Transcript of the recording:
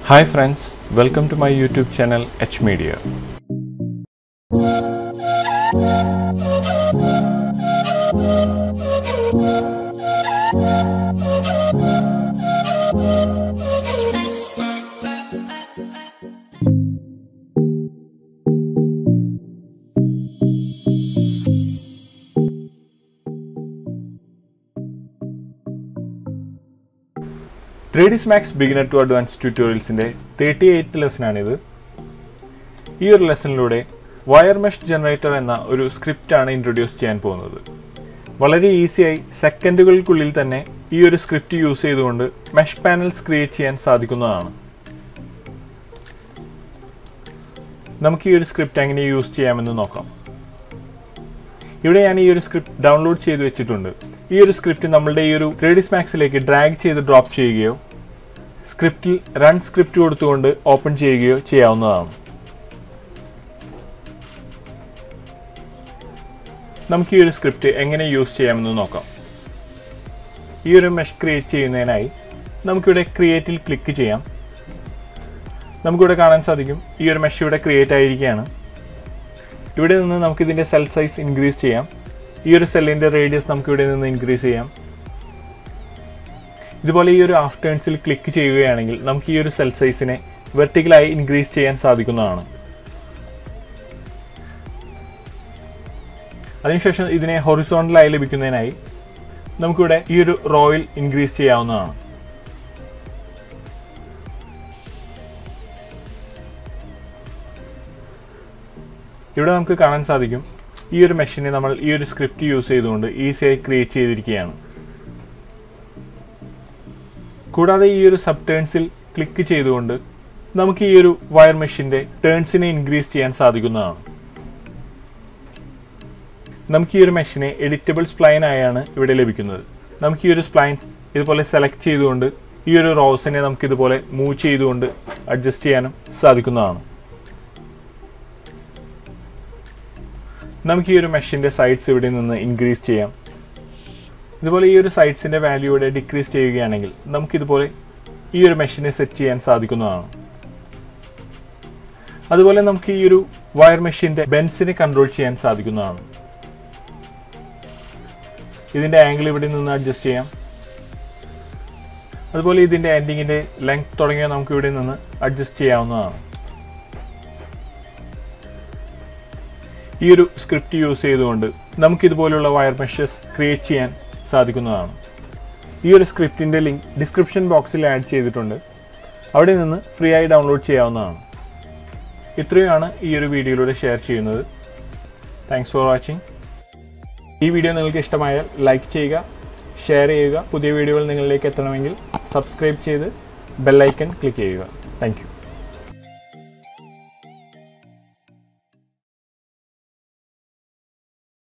Hi friends, welcome to my YouTube channel H Media. Three D s max beginner to advance ട്യൂട്ടോറിയൽസിൻ്റെ thirty eighth ലെസനാണിത് ഈ ഒരു ലെസണിലൂടെ wire mesh generator എന്ന ഒരു സ്ക്രിപ്റ്റാണ് introduce ചെയ്യാൻ പോകുന്നത് വളരെ ഈസിയായി സെക്കൻഡുകൾക്കുള്ളിൽ തന്നെ ഈ ഒരു സ്ക്രിപ്റ്റ് യൂസ് ചെയ്തുകൊണ്ട് മെഷ് പാനൽസ് ക്രിയേറ്റ് ചെയ്യാൻ സാധിക്കുന്നതാണ് നമുക്ക് ഈ ഒരു സ്ക്രിപ്റ്റ് എങ്ങനെ യൂസ് ചെയ്യാമെന്ന് നോക്കാം ഇവിടെ ഞാൻ ഈ ഒരു സ്ക്രിപ്റ്റ് ഡൗൺലോഡ് ചെയ്ത് വെച്ചിട്ടുണ്ട് ഈ ഒരു സ്ക്രിപ്റ്റ് നമ്മളുടെ ഈ ഒരു ത്രീ ഡി സ്മാക്സിലേക്ക് ഡ്രാഗ് ചെയ്ത് ഡ്രോപ്പ് ചെയ്യുകയോ സ്ക്രിപ്റ്റിൽ റൺ സ്ക്രിപ്റ്റ് കൊടുത്തുകൊണ്ട് ഓപ്പൺ ചെയ്യുകയോ ചെയ്യാവുന്നതാണ് നമുക്ക് ഈ ഒരു സ്ക്രിപ്റ്റ് എങ്ങനെ യൂസ് ചെയ്യാമെന്ന് നോക്കാം ഈ ഒരു മെഷ് ക്രിയേറ്റ് ചെയ്യുന്നതിനായി നമുക്കിവിടെ ക്രിയേറ്റിൽ ക്ലിക്ക് ചെയ്യാം നമുക്കിവിടെ കാണാൻ സാധിക്കും ഈ ഒരു മെഷ് ഇവിടെ ക്രിയേറ്റ് ആയിരിക്കുകയാണ് ഇവിടെ നിന്ന് നമുക്ക് ഇതിൻ്റെ സെൽ സൈസ് ഇൻക്രീസ് ചെയ്യാം ഈ ഒരു സെല്ലിൻ്റെ റേഡിയസ് നമുക്ക് ഇവിടെ നിന്ന് ഇൻക്രീസ് ചെയ്യാം ഇതുപോലെ ഈ ഒരു ആഫ്റ്റേൺസിൽ ക്ലിക്ക് ചെയ്യുകയാണെങ്കിൽ നമുക്ക് ഈ ഒരു സെൽ സൈസിനെ വെർട്ടിക്കലായി ഇൻക്രീസ് ചെയ്യാൻ സാധിക്കുന്നതാണ് അതിനുശേഷം ഇതിനെ ഹൊറിസോണ്ടലായി ലഭിക്കുന്നതിനായി നമുക്കിവിടെ ഈ ഒരു റോയിൽ ഇൻക്രീസ് ചെയ്യാവുന്നതാണ് ഇവിടെ നമുക്ക് കാണാൻ സാധിക്കും ഈ ഒരു മെഷീനെ നമ്മൾ ഈ ഒരു സ്ക്രിപ്റ്റ് യൂസ് ചെയ്തുകൊണ്ട് ഈസിയായി ക്രിയേറ്റ് ചെയ്തിരിക്കുകയാണ് കൂടാതെ ഈ ഒരു സബ് ടേൺസിൽ ക്ലിക്ക് ചെയ്തുകൊണ്ട് നമുക്ക് ഈ ഒരു വയർ മെഷീൻ്റെ ടേൺസിനെ ഇൻക്രീസ് ചെയ്യാൻ സാധിക്കുന്നതാണ് നമുക്ക് ഈ ഒരു മെഷീനെ എഡിറ്റബിൾ സ്പ്ലൈൻ ആയാണ് ഇവിടെ ലഭിക്കുന്നത് നമുക്ക് ഈ ഒരു സ്പ്ലൈൻ ഇതുപോലെ സെലക്ട് ചെയ്തുകൊണ്ട് ഈ ഒരു റോസിനെ നമുക്ക് ഇതുപോലെ മൂവ് ചെയ്തുകൊണ്ട് അഡ്ജസ്റ്റ് ചെയ്യാനും സാധിക്കുന്നതാണ് നമുക്ക് ഈ ഒരു മെഷിൻ്റെ സൈഡ്സ് ഇവിടെ നിന്ന് ഇൻക്രീസ് ചെയ്യാം ഇതുപോലെ ഈ ഒരു സൈഡ്സിൻ്റെ വാല്യൂ ഇവിടെ ഡിക്രീസ് ചെയ്യുകയാണെങ്കിൽ നമുക്കിതുപോലെ ഈ ഒരു മെഷിനെ സെറ്റ് ചെയ്യാൻ സാധിക്കുന്നതാണ് അതുപോലെ നമുക്ക് ഈ ഒരു വയർ മെഷീൻ്റെ ബെൻസിനെ കൺട്രോൾ ചെയ്യാൻ സാധിക്കുന്നതാണ് ഇതിൻ്റെ ആംഗിൾ ഇവിടെ നിന്ന് അഡ്ജസ്റ്റ് ചെയ്യാം അതുപോലെ ഇതിൻ്റെ എൻഡിങ്ങിൻ്റെ ലെങ്ത് തുടങ്ങിയ നമുക്ക് ഇവിടെ നിന്ന് അഡ്ജസ്റ്റ് ചെയ്യാവുന്നതാണ് ഈ ഒരു സ്ക്രിപ്റ്റ് യൂസ് ചെയ്തുകൊണ്ട് നമുക്ക് ഇതുപോലുള്ള വയർ മെഷസ് ക്രിയേറ്റ് ചെയ്യാൻ സാധിക്കുന്നതാണ് ഈ ഒരു സ്ക്രിപ്റ്റിൻ്റെ ലിങ്ക് ഡിസ്ക്രിപ്ഷൻ ബോക്സിൽ ആഡ് ചെയ്തിട്ടുണ്ട് അവിടെ നിന്ന് ഫ്രീ ആയി ഡൗൺലോഡ് ചെയ്യാവുന്നതാണ് ഇത്രയുമാണ് ഈ ഒരു വീഡിയോയിലൂടെ ഷെയർ ചെയ്യുന്നത് താങ്ക്സ് ഫോർ വാച്ചിങ് ഈ വീഡിയോ നിങ്ങൾക്ക് ഇഷ്ടമായാൽ ലൈക്ക് ചെയ്യുക ഷെയർ ചെയ്യുക പുതിയ വീഡിയോകൾ നിങ്ങളിലേക്ക് എത്തണമെങ്കിൽ സബ്സ്ക്രൈബ് ചെയ്ത് ബെല്ലൈക്കൺ ക്ലിക്ക് ചെയ്യുക താങ്ക്